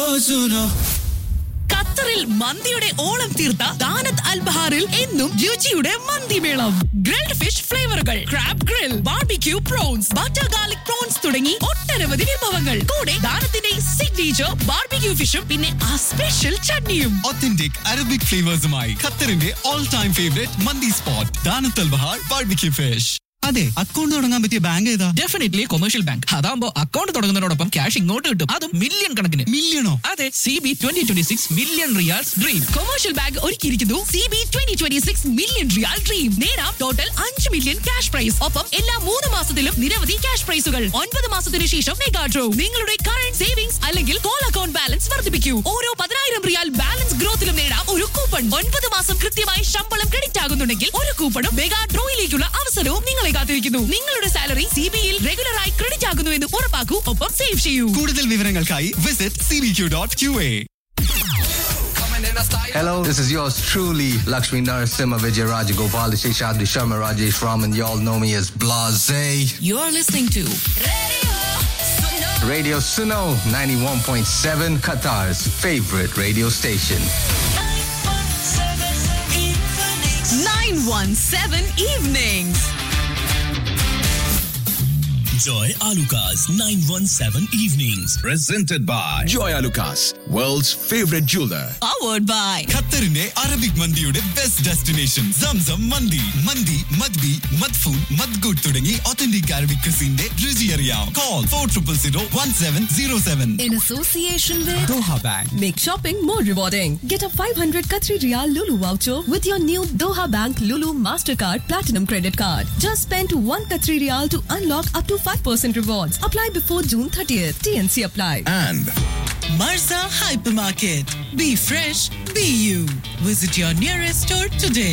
സുനോ ഖത്തറിൽ മന്തിയുടെ ഓളം തീർത്ത ദാനത്ത് അൽബഹാറിൽ എന്നും രുചിയുടെ മന്തിമേളം ഗ്രിൽഡ് ഫിഷ് ഫ്ലേവറുകൾ crab grill barbecue prawns butter garlic prawns തുടങ്ങി ഒട്ടനവധി വിഭവങ്ങൾ കൂടെ ദാനത്തിന്റെ സിഗ്നേച്ചർ ബാർബിക്യൂ ഫിഷും പിന്നെ ആ സ്പെഷ്യൽ ചട്നിയും ഒത്തന്റിക് അറബിക് ഫ്ലേവേഴ്സുമായി ഖത്തറിന്റെ ഓൾ ടൈം ഫേവറേറ്റ് മന്തി സ്പോട്ട് ദാനത്തൽ ബഹാർ ബാർബിക്യൂ ഫിഷ് അതെ അക്കൗണ്ട് തുടങ്ങാൻ പറ്റിയ ബാങ്ക് ഏതാ ഡെഫിനറ്റ്ലി കൊമേഴ്ഷ്യൽ ബാങ്ക് അതാകുമ്പോ അക്കൗണ്ട് തുടങ്ങുന്നതിനോടൊപ്പം ക്യാഷ് ഇങ്ങോട്ട് കിട്ടും അതും മില്യൺ കണക്കിന് മില്യണോ അതെ C B twenty twenty six million riyals dream commercial bank ഒരുക്കിയിരിക്കുന്നു C B twenty twenty six million riyal dream നേടാം ടോട്ടൽ അഞ്ച് മില്യൺ ക്യാഷ് പ്രൈസ് ഒപ്പം എല്ലാ മൂന്ന് മാസത്തിലും നിരവധി ക്യാഷ് പ്രൈസുകൾ ഒൻപത് മാസത്തിന് ശേഷം മെഗാ ഡ്രോ നിങ്ങളുടെ കറന്റ് സേവിങ്സ് അല്ലെങ്കിൽ കോൾ അക്കൗണ്ട് ബാലൻസ് വർദ്ധിപ്പിക്കൂ ഓരോ പതിനായിരം റിയാൽ ബാലൻസ് ഗ്രോത്തിലും നേടാം ഒരു കൂപ്പൺ ഒൻപത് മാസം കൃത്യമായി ശമ്പളം ക്രെഡിറ്റ് ആകുന്നുണ്ടെങ്കിൽ ഒരു കൂപ്പണും മെഗാ ഡ്രോയിലേക്കുള്ള അവസരവും നിങ്ങളെ കാത്തിരിക്കുന്നു നിങ്ങളുടെ സാലറി സി ബിയിൽ റെഗുലറായി ക്രെഡിറ്റ് ആകുന്നു എന്ന് ഉറപ്പാക്കൂ ഒപ്പം സേവ് ചെയ്യൂ കൂടുതൽ വിവരങ്ങൾക്കായി visit C B Q dot Q A Hello, this is yours truly, Lakshmi Narasimha Vijay Rajagopal, Sheshadri Sharma Rajesh Raman. Y'all know me as Blase. You are listening to Radio Suno 91.7, Qatar's favorite radio station. 917 Evenings. Joy Alucas 917 Evenings. presented by Joy Lucas, world's favorite jeweler. Powered by ഖത്തറിന്റെ അറബിക് മന്തിയുടെ best destination സംസം മന്തി മന്തി മദ്ബി മദ്ഫൂൻ മദ്ഗുഡ് തുടങ്ങി ഒത്തന്റിക് അറബിക് ക്രിസിന്റെ രുചി അറിയാം call four triple zero one seven zero seven in association with Doha bank Make shopping more rewarding. Get a 500 Qatari Riyal Lulu voucher with your new Doha Bank Lulu Mastercard Platinum Credit Card. Just spend 1 Qatari Riyal to unlock up to 5% rewards. Apply before June 30th. TNC apply. And Marza Hypermarket. Be fresh, be you. Visit your nearest store today.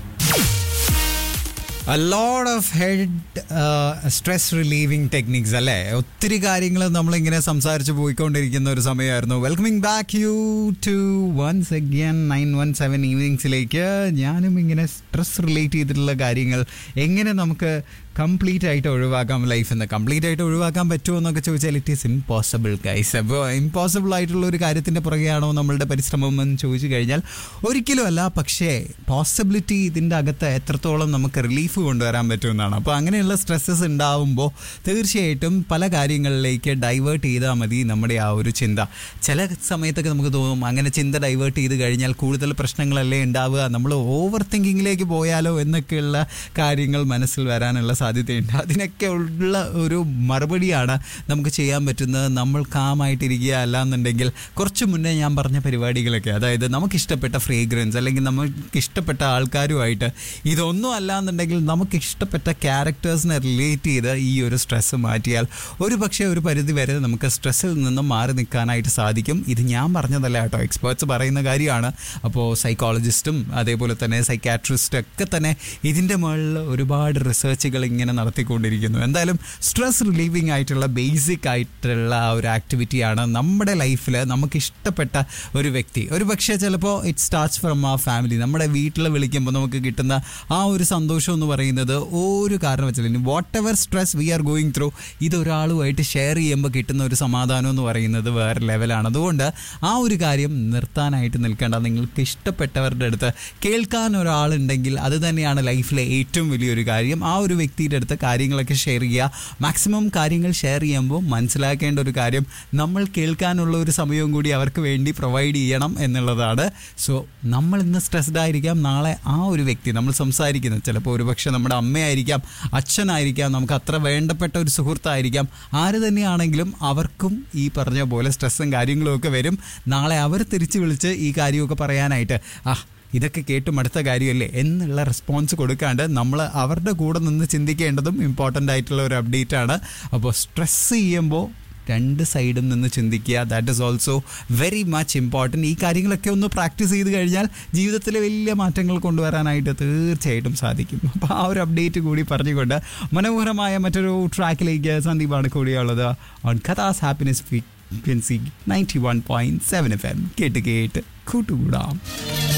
A lot of head uh, stress relieving techniques അല്ലേ ഒത്തിരി കാര്യങ്ങൾ നമ്മളിങ്ങനെ സംസാരിച്ച് പോയിക്കൊണ്ടിരിക്കുന്ന ഒരു സമയമായിരുന്നു welcoming back you to once again nine one seven ഈവനിങ്സിലേക്ക് ഞാനും ഇങ്ങനെ സ്ട്രെസ് റിലേറ്റ് ചെയ്തിട്ടുള്ള കാര്യങ്ങൾ എങ്ങനെ നമുക്ക് കംപ്ലീറ്റ് ആയിട്ട് ഒഴിവാക്കാം ലൈഫിൽ നിന്ന് കംപ്ലീറ്റ് ആയിട്ട് ഒഴിവാക്കാൻ പറ്റുമോ എന്നൊക്കെ ചോദിച്ചാൽ ഇറ്റ് ഈസ് ഇമ്പോസിബിൾ ഗൈസ് അപ്പോൾ ഇമ്പോസിബിൾ ആയിട്ടുള്ള ഒരു കാര്യത്തിൻ്റെ പുറകെയാണോ നമ്മളുടെ പരിശ്രമം എന്ന് ചോദിച്ചു കഴിഞ്ഞാൽ ഒരിക്കലും അല്ല പക്ഷേ പോസിബിലിറ്റി ഇതിൻ്റെ അകത്ത് എത്രത്തോളം നമുക്ക് റിലീഫ് കൊണ്ടുവരാൻ പറ്റുമെന്നാണ് അപ്പോൾ അങ്ങനെയുള്ള സ്ട്രെസ്സസ് ഉണ്ടാവുമ്പോൾ തീർച്ചയായിട്ടും പല കാര്യങ്ങളിലേക്ക് ഡൈവേർട്ട് ചെയ്താൽ മതി നമ്മുടെ ആ ഒരു ചിന്ത ചില സമയത്തൊക്കെ നമുക്ക് തോന്നും അങ്ങനെ ചിന്ത ഡൈവേർട്ട് ചെയ്ത് കഴിഞ്ഞാൽ കൂടുതൽ പ്രശ്നങ്ങളല്ലേ ഉണ്ടാവുക നമ്മൾ ഓവർ തിങ്കിങ്ങിലേക്ക് പോയാലോ എന്നൊക്കെയുള്ള കാര്യങ്ങൾ മനസ്സിൽ വരാനുള്ള സാധ്യതയുണ്ട് അതിനൊക്കെ ഉള്ള ഒരു മറുപടിയാണ് നമുക്ക് ചെയ്യാൻ പറ്റുന്നത് നമ്മൾ കാമായിട്ടിരിക്കുക അല്ലാന്നുണ്ടെങ്കിൽ കുറച്ച് മുന്നേ ഞാൻ പറഞ്ഞ പരിപാടികളൊക്കെ അതായത് നമുക്കിഷ്ടപ്പെട്ട ഫ്രേഗ്രൻസ് അല്ലെങ്കിൽ നമുക്ക് ഇഷ്ടപ്പെട്ട ആൾക്കാരുമായിട്ട് ഇതൊന്നും അല്ലാന്നുണ്ടെങ്കിൽ നമുക്ക് ഇഷ്ടപ്പെട്ട ക്യാരക്ടേഴ്സിനെ റിലേറ്റ് ചെയ്ത് ഈ ഒരു സ്ട്രെസ്സ് മാറ്റിയാൽ ഒരു പക്ഷേ ഒരു പരിധി വരെ നമുക്ക് സ്ട്രെസ്സിൽ നിന്നും മാറി നിൽക്കാനായിട്ട് സാധിക്കും ഇത് ഞാൻ പറഞ്ഞതല്ല കേട്ടോ എക്സ്പേർട്സ് പറയുന്ന കാര്യമാണ് അപ്പോൾ സൈക്കോളജിസ്റ്റും അതേപോലെ തന്നെ സൈക്കാട്രിസ്റ്റും ഒക്കെ തന്നെ ഇതിൻ്റെ മുകളിൽ ഒരുപാട് റിസർച്ചുകൾ ഇങ്ങനെ നടത്തിക്കൊണ്ടിരിക്കുന്നു എന്തായാലും സ്ട്രെസ് റിലീവിങ് ആയിട്ടുള്ള ബേസിക് ആയിട്ടുള്ള ആ ഒരു ആക്ടിവിറ്റിയാണ് നമ്മുടെ ലൈഫിൽ നമുക്ക് ഇഷ്ടപ്പെട്ട ഒരു വ്യക്തി ഒരു പക്ഷേ ചിലപ്പോൾ ഇറ്റ് സ്റ്റാർട്ട്സ് ഫ്രം ആ ഫാമിലി നമ്മുടെ വീട്ടിൽ വിളിക്കുമ്പോൾ നമുക്ക് കിട്ടുന്ന ആ ഒരു സന്തോഷം എന്ന് പറയുന്നത് ഒരു കാരണം വെച്ചാൽ whatever stress we are going through ഇത് ഒരാളുമായിട്ട് ഷെയർ ചെയ്യുമ്പോൾ കിട്ടുന്ന ഒരു സമാധാനം എന്ന് പറയുന്നത് വേറെ ലെവലാണ് അതുകൊണ്ട് ആ ഒരു കാര്യം നിർത്താനായിട്ട് നിൽക്കേണ്ട നിങ്ങൾക്ക് ഇഷ്ടപ്പെട്ടവരുടെ അടുത്ത് കേൾക്കാൻ ഒരാളുണ്ടെങ്കിൽ അത് തന്നെയാണ് ലൈഫിലെ ഏറ്റവും വലിയൊരു കാര്യം ആ ഒരു വ്യക്തിയുടെ അടുത്ത് കാര്യങ്ങളൊക്കെ ഷെയർ ചെയ്യുക മാക്സിമം കാര്യങ്ങൾ ഷെയർ ചെയ്യുമ്പോൾ മനസ്സിലാക്കേണ്ട ഒരു കാര്യം നമ്മൾ കേൾക്കാനുള്ള ഒരു സമയവും കൂടി അവർക്ക് വേണ്ടി പ്രൊവൈഡ് ചെയ്യണം എന്നുള്ളതാണ് സോ നമ്മൾ ഇന്ന് സ്ട്രെസ്ഡ് ആയിരിക്കാം നാളെ ആ ഒരു വ്യക്തി നമ്മൾ സംസാരിക്കുന്നത് ചിലപ്പോൾ ഒരുപക്ഷെ നമ്മുടെ അമ്മയായിരിക്കാം അച്ഛനായിരിക്കാം നമുക്ക് അത്ര വേണ്ടപ്പെട്ട ഒരു സുഹൃത്തായിരിക്കാം ആര് തന്നെയാണെങ്കിലും അവർക്കും ഈ പറഞ്ഞ പോലെ സ്ട്രെസ്സും കാര്യങ്ങളും ഒക്കെ വരും നാളെ അവർ തിരിച്ചു വിളിച്ച് ഈ കാര്യമൊക്കെ പറയാനായിട്ട് ആ ഇതൊക്കെ കേട്ടും അടുത്ത കാര്യമല്ലേ എന്നുള്ള റെസ്പോൺസ് കൊടുക്കാണ്ട് നമ്മൾ അവരുടെ കൂടെ നിന്ന് ചിന്തിക്കേണ്ടതും ഇമ്പോർട്ടൻ്റ് ആയിട്ടുള്ള ഒരു അപ്ഡേറ്റ് ആണ് അപ്പോൾ സ്ട്രെസ് ചെയ്യുമ്പോൾ രണ്ട് സൈഡും നിന്ന് ചിന്തിക്കുക that is also very much important ഈ കാര്യങ്ങളൊക്കെ ഒന്ന് പ്രാക്ടീസ് ചെയ്ത് കഴിഞ്ഞാൽ ജീവിതത്തിൽ വലിയ മാറ്റങ്ങൾ കൊണ്ടുവരാനായിട്ട് തീർച്ചയായിട്ടും സാധിക്കും അപ്പോൾ ആ ഒരു അപ്ഡേറ്റ് കൂടി പറഞ്ഞുകൊണ്ട് മനോഹരമായ മറ്റൊരു ട്രാക്കിലേക്ക് സന്ദീപാണ് കൂടിയുള്ളത് ഓൺ കഥാസ് happiness frequency ninety one point seven F M കേട്ട് കേട്ട് കൂട്ടുകൂടാം